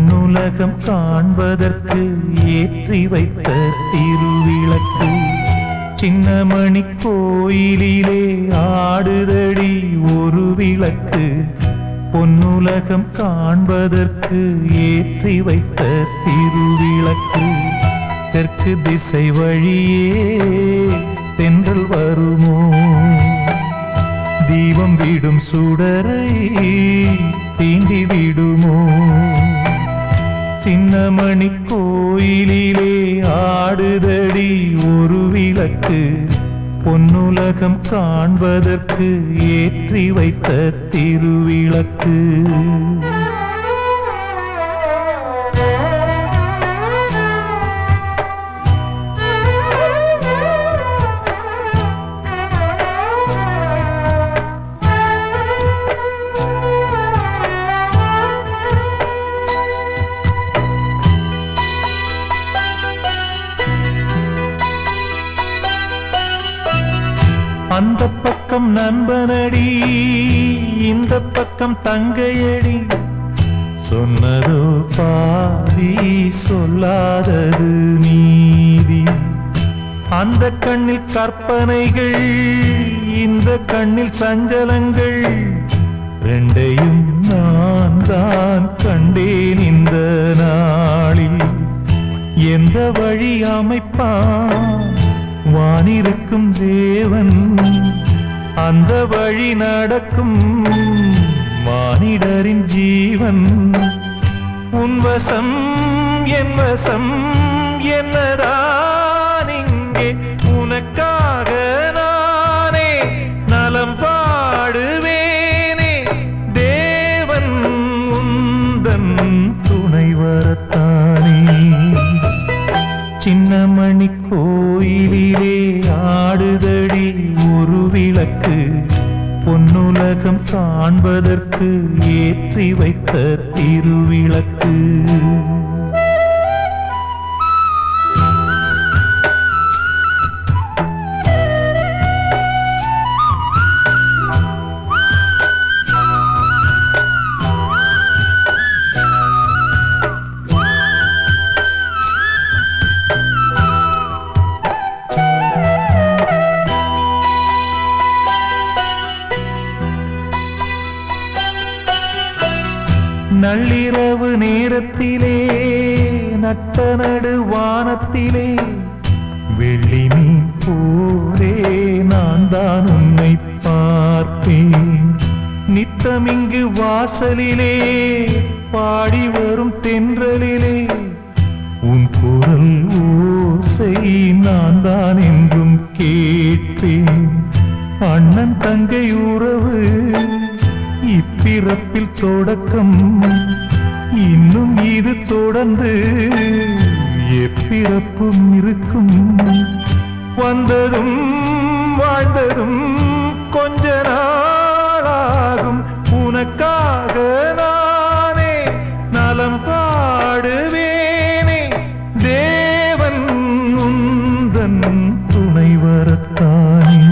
பொன்னுலகம் காண்பதற்கு ஏற்றி வைத்த திருவிளக்கு சின்னமணி கோயிலிலே ஆடுதடி ஒரு விளக்கு பொன்னுலகம் காண்பதற்கு ஏற்றி வைத்த திருவிளக்கு தெற்கு திசை வழியே தென்றல் வருமோ தீபம் விடும் சுடரை தீண்டி விடுமோ சின்னமணி கோயிலிலே ஆடுதடி ஒரு விளக்கு பொன்னுலகம் காண்பதற்கு ஏற்றி வைத்த திருவிளக்கு அந்த பக்கம் நண்பனடி இந்த பக்கம் தங்கையடி சொன்னதோ பாதி சொல்லாதது நீதி அந்த கண்ணில் கற்பனைகள் இந்த கண்ணில் சஞ்சலங்கள் ரெண்டையும் நான் தான் கண்டேன் இந்த நாளில் எந்த வழி அமைப்பான் வானிருக்கும் தேவன் அந்த வழி நடக்கும் மானிடரின் ஜீவன் உன் வசம் என் வசம் என்னதான் இங்கே உனக்காக நானே நலம் பாடுவேனே தேவன் உந்தன் துணை வரத்தானே சின்னமணி கோயிலிலே ஆடுதடி ஒரு விளக்கு பொன்னுலகம் காண்பதற்கு ஏற்றி வைத்த திருவிளக்கு நள்ளிரவு நேரத்திலே நட்ட நடு வானத்திலே வெள்ளி மீன் போலே நான் தான் உன்னை பார்ப்பேன் நித்தமிங்கு வாசலிலே பாடி வரும் தென்றலிலே உன் குரல் ஓசை நான் தான் என்றும் கேட்பேன் அண்ணன் தங்கை உறவு இப்பிறப்பில் தொடக்கம் இன்னும் இது தொடர்ந்து எப்பிறப்பும் இருக்கும் வந்ததும் வாழ்ந்ததும் கொஞ்ச நாளாகும் உனக்காக நானே நலம் பாடுவேனே தேவன் உந்தன் துணை வரத்தானே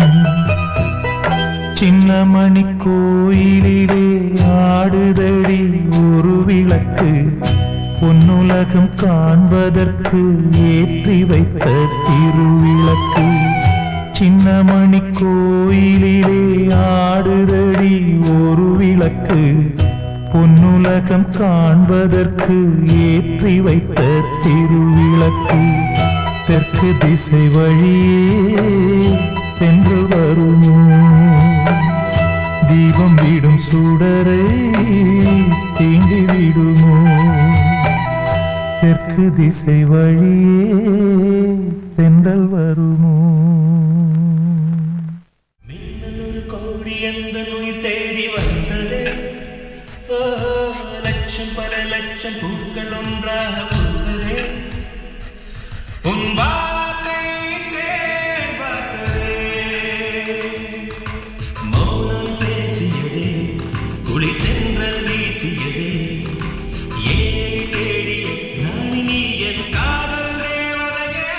சின்னமணி கோயிலிலே ஆடுதடி ஒரு விளக்கு பொன்னுலகம் காண்பதற்கு ஏற்றி வைத்த திருவிளக்கு சின்னமணி கோயிலிலே ஆடுதடி ஒரு விளக்கு பொன்னுலகம் காண்பதற்கு ஏற்றி வைத்த திருவிளக்கு தெற்கு திசை வழியே சென்று வருமோ தீபம் விடும் சுடரை தீண்டி விடுமோ தெற்கு திசை வழியே சென்றல் வருமோ மின்னலொரு கோடி எந்த உயிர் தேடி வந்ததே ஓ, லட்சம் பல லட்சம் பூக்கள் ஒன்றாக பூத்ததே உன் வார்த்தை தேன் பார்த்ததே மௌனம் பேசியதே குளிர் தென்றல் வீசியதே ஏழை தேடிய ராணி நீ என் காதல் தேவதையே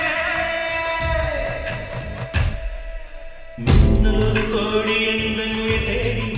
மின்னலொரு கோடி எந்த உயிர் தேடி